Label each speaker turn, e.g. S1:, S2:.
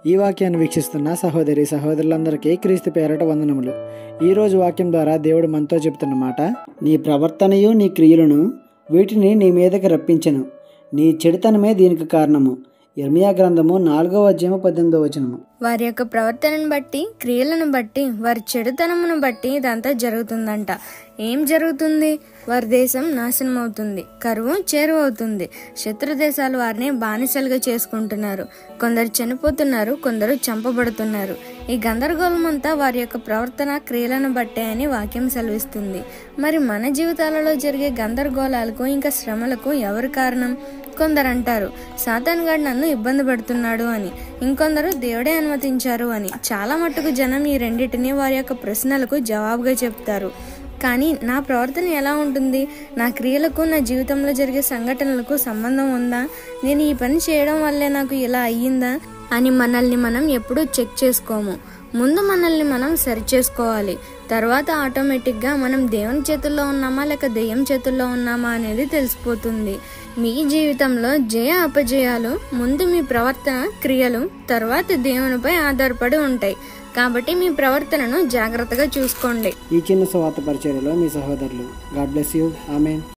S1: ఈ వాక్యాన్ని వీక్షిస్తున్న సహోదరి సహోదరులందరికీ క్రీస్తు పేరట వందనములు ఈరోజు వాక్యం ద్వారా దేవుడు మనతో చెబుతున్న మాట నీ ప్రవర్తనయు నీ క్రియలను వీటిని నీ మీదకి రప్పించను నీ చెడుతనమే దీనికి కారణము ఇర్మియా గ్రంథము నాలుగవ అధ్యాయము పద్దెనిమిదవ వచనము
S2: వారి యొక్క ప్రవర్తనను బట్టి క్రియలను బట్టి వారి చెడుతనమును బట్టి ఇదంతా జరుగుతుందంట ఏం జరుగుతుంది వారి దేశం నాశనం అవుతుంది కరువు చేరువవుతుంది శత్రు దేశాలు వారిని బానిసలుగా చేసుకుంటున్నారు కొందరు చనిపోతున్నారు కొందరు చంపబడుతున్నారు ఈ గందరగోళం అంతా వారి యొక్క ప్రవర్తన క్రియలను బట్టే అని వాక్యం సెలవిస్తుంది మరి మన జీవితాలలో జరిగే గందరగోళాలకు ఇంకా శ్రమలకు ఎవరు కారణం కొందరు అంటారు సాతాన్ గాడు నన్ను ఇబ్బంది పెడుతున్నాడు అని ఇంకొందరు దేవుడే అనుమతించారు అని చాలా మట్టుకు జనం ఈ రెండింటిని వారి యొక్క ప్రశ్నలకు జవాబుగా చెప్తారు కానీ నా ప్రవర్తన ఎలా ఉంటుంది నా క్రియలకు నా జీవితంలో జరిగే సంఘటనలకు సంబంధం ఉందా నేను ఈ పని చేయడం వల్లే నాకు ఇలా అయ్యిందా అని మనల్ని మనం ఎప్పుడూ చెక్ చేసుకోము ముందు మనల్ని మనం సరి చేసుకోవాలి తర్వాత ఆటోమేటిక్గా మనం దేవుని చేతుల్లో ఉన్నామా లేక దెయ్యం చేతుల్లో ఉన్నామా అనేది తెలిసిపోతుంది మీ జీవితంలో జయ అపజయాలు ముందు మీ ప్రవర్తన క్రియలు తర్వాత దేవునిపై ఆధారపడి ఉంటాయి కాబట్టి మీ ప్రవర్తనను జాగ్రత్తగా చూసుకోండి
S1: ఈ చిన్న స్వాత పరిచర్యలో మీ సహోదరులు గాడ్ బ్లెస్ యూ ఆమెన్